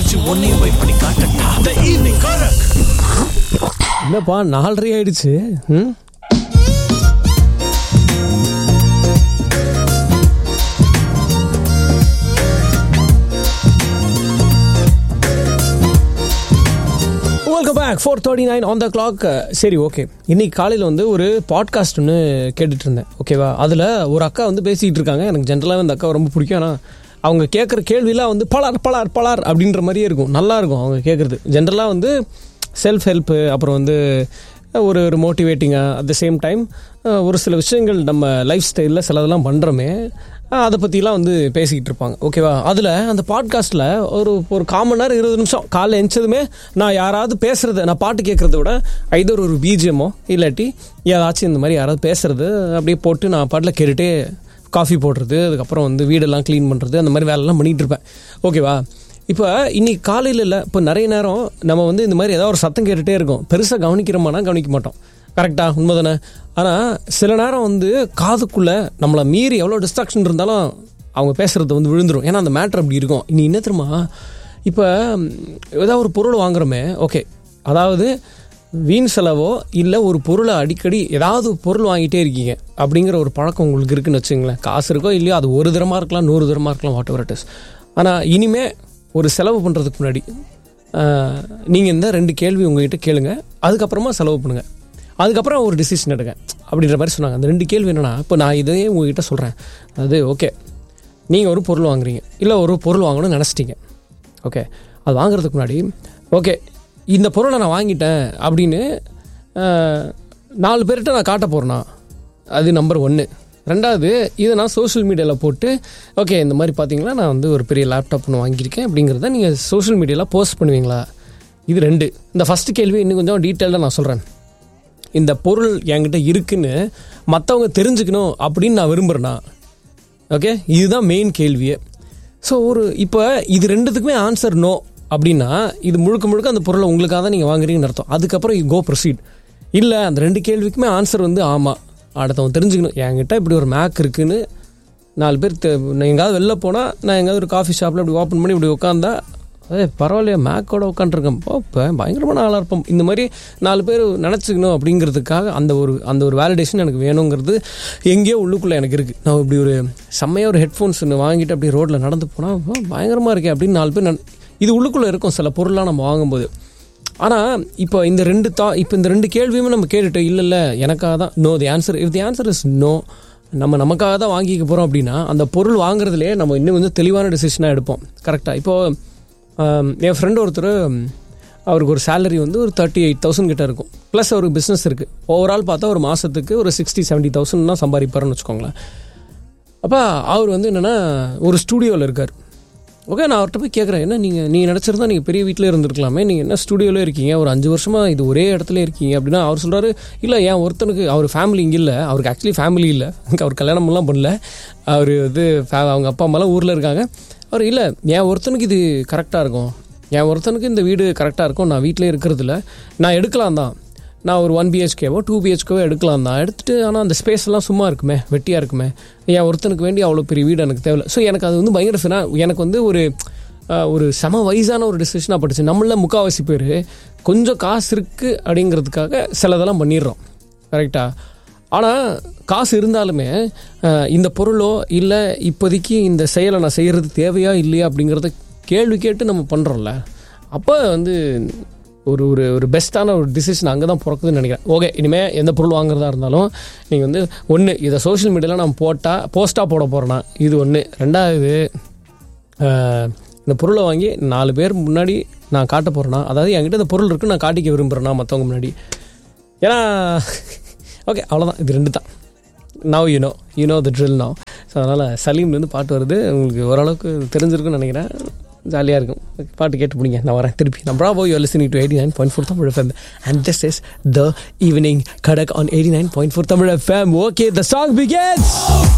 வச்சு உன்னையும் போய் பண்ணி காட்டட்டா த ஈவினிங் கரக் என்னப்பா நாலரை ஆயிடுச்சு ம் welcome back four thirty nine on the clock சரி ஓகே இன்னைக்கு காலையில் வந்து ஒரு பாட்காஸ்ட் ஒன்று கேட்டுட்டு இருந்தேன் ஓகேவா அதில் ஒரு அக்கா வந்து பேசிகிட்டு இருக்காங்க எனக்கு ஜென்ரலாகவே அந்த அக்கா ரொம்ப பிடிக்கும் ஆனால் அவங்க கேட்குற கேள்விலாம் வந்து பலார் பலார் பலார் அப்படின்ற மாதிரியே இருக்கும் நல்லா இருக்கும் அவங்க கேட்குறது ஜென்ரலாக வந்து செல்ஃப் ஹெல்ப்பு அப்புறம் வந்து ஒரு ஒரு மோட்டிவேட்டிங்காக அட் த சேம் டைம் ஒரு சில விஷயங்கள் நம்ம லைஃப் ஸ்டைலில் சிலதெல்லாம் பண்ணுறோமே அதை பற்றிலாம் வந்து பேசிக்கிட்டு இருப்பாங்க ஓகேவா அதில் அந்த பாட்காஸ்ட்டில் ஒரு ஒரு காமன் நேரம் இருபது நிமிஷம் காலைல எழுந்ததுமே நான் யாராவது பேசுகிறத நான் பாட்டு கேட்குறத விட ஐதர் ஒரு பிஜிஎம்மோ இல்லாட்டி ஏதாச்சும் இந்த மாதிரி யாராவது பேசுகிறது அப்படியே போட்டு நான் பாட்டில் கேட்டுகிட்டே காஃபி போடுறது அதுக்கப்புறம் வந்து வீடெல்லாம் க்ளீன் பண்ணுறது அந்த மாதிரி வேலைலாம் பண்ணிகிட்டு இருப்பேன் ஓகேவா இப்போ இன்னைக்கு காலையில் இல்லை இப்போ நிறைய நேரம் நம்ம வந்து இந்த மாதிரி ஏதாவது ஒரு சத்தம் கேட்டுகிட்டே இருக்கோம் பெருசாக கவனிக்கிறோமானா கவனிக்க மாட்டோம் கரெக்டாக உண்மைதானே ஆனால் சில நேரம் வந்து காதுக்குள்ளே நம்மளை மீறி எவ்வளோ டிஸ்ட்ராக்ஷன் இருந்தாலும் அவங்க பேசுகிறது வந்து விழுந்துடும் ஏன்னா அந்த மேட்ரு அப்படி இருக்கும் இனி என்ன தெரியுமா இப்போ ஏதாவது ஒரு பொருள் வாங்குறோமே ஓகே அதாவது வீண் செலவோ இல்லை ஒரு பொருளை அடிக்கடி ஏதாவது பொருள் வாங்கிட்டே இருக்கீங்க அப்படிங்கிற ஒரு பழக்கம் உங்களுக்கு இருக்குன்னு வச்சுங்களேன் காசு இருக்கோ இல்லையோ அது ஒரு தரமாக இருக்கலாம் நூறு தரமாக இருக்கலாம் வாட் எவர் இட் இஸ் ஆனால் இனிமே ஒரு செலவு பண்ணுறதுக்கு முன்னாடி நீங்கள் இந்த ரெண்டு கேள்வி உங்ககிட்ட கேளுங்க அதுக்கப்புறமா செலவு பண்ணுங்கள் அதுக்கப்புறம் ஒரு டிசிஷன் எடுங்க அப்படின்ற மாதிரி சொன்னாங்க அந்த ரெண்டு கேள்வி என்னென்னா இப்போ நான் இதையே உங்ககிட்ட சொல்கிறேன் அது ஓகே நீங்கள் ஒரு பொருள் வாங்குறீங்க இல்லை ஒரு பொருள் வாங்கணும்னு நினச்சிட்டீங்க ஓகே அது வாங்குறதுக்கு முன்னாடி ஓகே இந்த பொருளை நான் வாங்கிட்டேன் அப்படின்னு அஹ், நாலு பேர்கிட்ட நான் காட்ட போகிறேன்னா அது நம்பர் ஒன்று ரெண்டாவது இதை நான் சோஷியல் மீடியாவில் போட்டு ஓகே இந்த மாதிரி பார்த்தீங்களா நான் வந்து ஒரு பெரிய லேப்டாப் ஒன்று வாங்கியிருக்கேன் அப்படிங்கிறத நீங்கள் சோஷியல் மீடியாவில் போஸ்ட் பண்ணுவீங்களா இது ரெண்டு இந்த ஃபஸ்ட்டு கேள்வி இன்னும் கொஞ்சம் டீட்டெயிலாக நான் சொல்கிறேன் இந்த பொருள் என்கிட்ட இருக்குன்னு மற்றவங்க தெரிஞ்சுக்கணும் அப்படின்னு நான் விரும்புகிறேன்னா ஓகே இதுதான் மெயின் கேள்வியே ஸோ ஒரு இப்போ இது ரெண்டுத்துக்குமே ஆன்சர் நோ அப்படின்னா இது முழுக்க முழுக்க அந்த பொருளை உங்களுக்காக தான் நீங்கள் வாங்குறீங்கன்னு அர்த்தம் அதுக்கப்புறம் யூ கோ ப்ரொசீட் இல்லை அந்த ரெண்டு கேள்விக்குமே ஆன்சர் வந்து ஆமாம் அடுத்தவங்க தெரிஞ்சுக்கணும் என்கிட்ட இப்படி ஒரு மேக் இருக்குன்னு நாலு பேர் தெ- நான் எங்கேயாவது வெளில போனால் நான் எங்கேயாவது ஒரு காஃபி ஷாப்பில் இப்படி ஓப்பன் பண்ணி இப்படி உட்காந்தா ஏ பரவாயில்லையா மேக்கோட உட்காந்துருக்கேன் இப்போ பயங்கரமான ஆளாக இருப்போம் இந்த மாதிரி நாலு பேர் நினச்சிக்கணும் அப்படிங்கிறதுக்காக அந்த ஒரு அந்த ஒரு வேலிடேஷன் எனக்கு வேணுங்கிறது எங்கேயோ உள்ளுக்குள்ளே எனக்கு இருக்குது நான் இப்படி ஒரு செம்மையாக ஒரு ஹெட்ஃபோன்ஸ் ஒன்று வாங்கிட்டு அப்படியே ரோட்டில் நடந்து போனால் பயங்கரமாக இருக்கே அப்படின்னு நாலு பேர் நன்- இது உள்ளுக்குள்ளே இருக்கும் சில பொருள்லாம் நம்ம வாங்கும்போது ஆனால் இப்போ இந்த ரெண்டு தா இப்போ இந்த ரெண்டு கேள்வியுமே நம்ம கேட்டுட்டு இல்லை இல்லை எனக்காக தான் no the answer if the answer is no நம்ம நமக்காக தான் வாங்கிக்க போகிறோம் அப்படின்னா அந்த பொருள் வாங்குறதுலேயே நம்ம இன்னும் கொஞ்சம் தெளிவான டெசிஷனாக எடுப்போம் கரெக்டாக இப்போது ஆம், என் ஃப்ரெண்டு ஒருத்தர் ம், அவருக்கு ஒரு சேலரி வந்து ஒரு தேர்ட்டி எயிட் தௌசண்ட் கிட்ட இருக்கும் ப்ளஸ் அவருக்கு பிஸ்னஸ் இருக்குது ஓவரால் பார்த்தா ஒரு மாதத்துக்கு ஒரு சிக்ஸ்டி செவன்ட்டி தௌசண்ட் தான் சம்பாதிப்பாருன்னு வச்சுக்கோங்களேன் அப்போ அவர் வந்து என்னென்னா ஒரு ஸ்டூடியோவில் இருக்கார் ஓகே நான் அவர்கிட்ட போய் கேட்குறேன் என்ன நீங்கள் நீங்கள் நினச்சிருந்தா நீங்கள் பெரிய வீட்டில் இருந்திருக்கலாமே நீங்கள் என்ன ஸ்டூடியோவில் இருக்கீங்க ஒரு அஞ்சு வருஷமாக இது ஒரே இடத்துல இருக்கீங்க அப்படின்னா அவர் சொல்கிறாரு இல்லை என் ஒருத்தனுக்கு அவர் ஃபேமிலி இங்கே இல்லை அவருக்கு ஆக்சுவலி ஃபேமிலி இல்லை அவர் கல்யாணம்லாம் பண்ணல அவர் வந்து fa- அவங்க அப்பா அம்மாலாம் ஊரில் இருக்காங்க அவர் இல்லை என் ஒருத்தனுக்கு இது கரெக்டாக இருக்கும் என் ஒருத்தனுக்கு இந்த வீடு கரெக்டாக இருக்கும் நான் வீட்டிலே இருக்கிறதில்ல நான் எடுக்கலாம் தான் நான் ஒரு ஒன் பிஹெச்கேவோ டூ பிஹெச்கேவோ எடுக்கலாம் தான் எடுத்துட்டு ஆனால் அந்த ஸ்பேஸ் எல்லாம் சும்மா இருக்குமே வெட்டியாக இருக்குமே என் ஒருத்தனுக்கு வேண்டி அவ்வளோ பெரிய வீடு எனக்கு தேவையில்ல ஸோ எனக்கு அது வந்து பயங்கர ஃபினா எனக்கு வந்து ஒரு அஹ், ஒரு செம வயசான ஒரு டிசிஷனாக பட்டுச்சு நம்மள முக்கால்வாசி பேர் கொஞ்சம் காசு இருக்குது அப்படிங்கிறதுக்காக சிலதெல்லாம் பண்ணிடுறோம் கரெக்டாக ஆனால் காசு இருந்தாலுமே அஹ், இந்த பொருளோ இல்லை இப்போதைக்கு இந்த செயலை நான் செய்கிறது தேவையா இல்லையா அப்படிங்கிறத கேள்வி கேட்டு நம்ம பண்ணுறோம்ல அப்போ வந்து ஒரு ஒரு ஒரு பெஸ்ட்டான ஒரு டிசிஷன் அங்கே தான் பிறக்குதுன்னு நினைக்கிறேன் ஓகே இனிமேல் எந்த பொருள் வாங்குறதா இருந்தாலும் நீங்கள் வந்து ஒன்று இதை சோஷியல் மீடியாவில் நான் போட்டால் போஸ்ட்டாக போட போகிறேன்னா இது ஒன்று ரெண்டாவது அஹ், இந்த பொருளை வாங்கி நாலு பேர் முன்னாடி நான் காட்ட போகிறேன்னா அதாவது என்கிட்ட இந்த பொருள் இருக்குது நான் காட்டிக்க விரும்புகிறேன்னா மற்றவங்க முன்னாடி ஏன்னா ஓகே அவ்வளோதான் இது ரெண்டு தான் now you know you know the drill now so அதனால் சலீம்லேருந்து பாட்டு வருது உங்களுக்கு ஓரளவுக்கு தெரிஞ்சிருக்குன்னு நினைக்கிறேன் ஜாலியாக இருக்கும் பாட்டு கேட்டு பிடிங்க நான் வரேன் திருப்பி நான் bravo you listening to eighty nine point four Tamil FM and this is the evening Kadak on eighty nine point four Tamil FM okay the song பிகேட்ஸ்